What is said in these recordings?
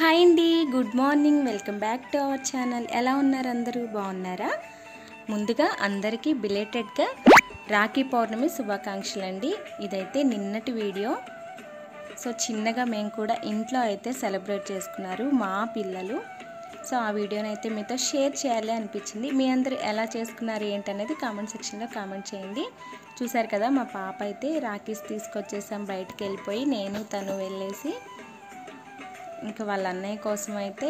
hi అండి good morning welcome back to our channel ఎలా ఉన్నారు అందరూ బాగున్నారా ముందుగా అందరికీ బిలేటెడ్గా రాఖీ పౌర్ణమి శుభాకాంక్షలు అండి ఇదైతే నిన్నటి వీడియో సో చిన్నగా మేము కూడా ఇంట్లో అయితే సెలబ్రేట్ చేసుకున్నారు మా పిల్లలు సో ఆ వీడియోని అయితే మీతో షేర్ చేయాలి అనిపించింది మీ అందరూ ఎలా చేసుకున్నారు ఏంటనేది కామెంట్ సెక్షన్లో కామెంట్ చేయండి చూసారు కదా మా పాప అయితే రాఖీస్ తీసుకొచ్చేసాం బయటికి వెళ్ళిపోయి నేను తను వెళ్ళేసి ఇంకా వాళ్ళ అన్నయ్య కోసం అయితే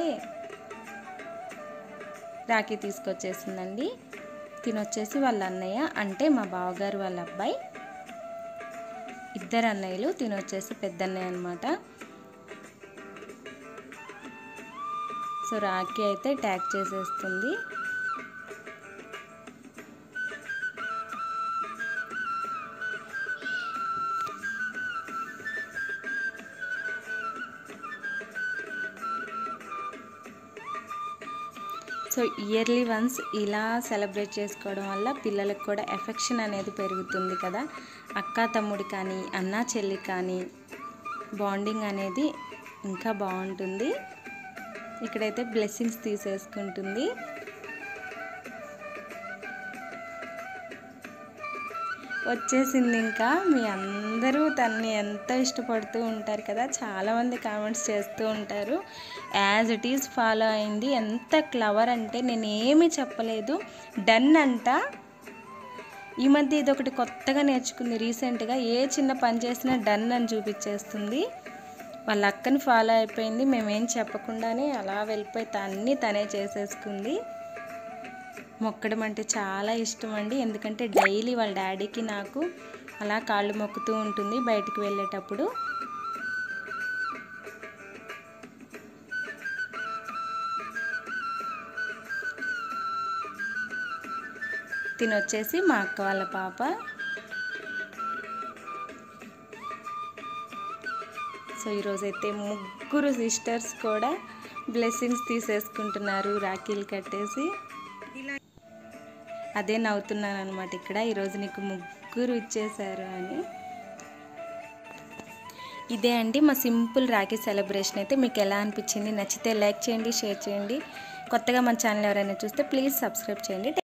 రాఖీ తీసుకొచ్చేసిందండి తినొచ్చేసి వాళ్ళ అన్నయ్య అంటే మా బావగారు వాళ్ళ అబ్బాయి ఇద్దరు అన్నయ్యలు తినొచ్చేసి పెద్ద అన్నయ్య అనమాట సో రాఖీ అయితే ట్యాగ్ చేసేస్తుంది సో ఇయర్లీ వన్స్ ఇలా సెలబ్రేట్ చేసుకోవడం వల్ల పిల్లలకు కూడా ఎఫెక్షన్ అనేది పెరుగుతుంది కదా అక్క తమ్ముడు కానీ అన్న చెల్లి కానీ బాండింగ్ అనేది ఇంకా బాగుంటుంది ఇక్కడైతే బ్లెస్సింగ్స్ తీసేసుకుంటుంది వచ్చేసింది ఇంకా మీ అందరూ తన్ని ఎంత ఇష్టపడుతూ ఉంటారు కదా చాలామంది కామెంట్స్ చేస్తూ ఉంటారు యాజ్ ఇట్ ఈస్ ఫాలో అయింది ఎంత క్లవర్ అంటే నేను ఏమీ చెప్పలేదు డన్ అంట ఈ మధ్య ఇది ఒకటి కొత్తగా నేర్చుకుంది రీసెంట్గా ఏ చిన్న పని చేసినా డన్ అని చూపించేస్తుంది వాళ్ళ అక్కని ఫాలో అయిపోయింది మేమేం చెప్పకుండానే అలా వెళ్ళిపోయి తన్ని తనే చేసేసుకుంది మొక్కడం అంటే చాలా ఇష్టం అండి ఎందుకంటే డైలీ వాళ్ళ డాడీకి నాకు అలా కాళ్ళు మొక్కుతూ ఉంటుంది బయటికి వెళ్ళేటప్పుడు తినొచ్చేసి మా అక్క వాళ్ళ పాప సో ఈరోజైతే ముగ్గురు సిస్టర్స్ కూడా బ్లెస్సింగ్స్ తీసేసుకుంటున్నారు రాఖీలు కట్టేసి అదే నవ్వుతున్నాను అనమాట ఇక్కడ ఈరోజు నీకు ముగ్గురు ఇచ్చేశారు అని ఇదే అండి మా సింపుల్ రాఖీ సెలబ్రేషన్ అయితే మీకు ఎలా అనిపించింది నచ్చితే లైక్ చేయండి షేర్ చేయండి కొత్తగా మన ఛానల్ ఎవరైనా చూస్తే ప్లీజ్ సబ్స్క్రైబ్ చేయండి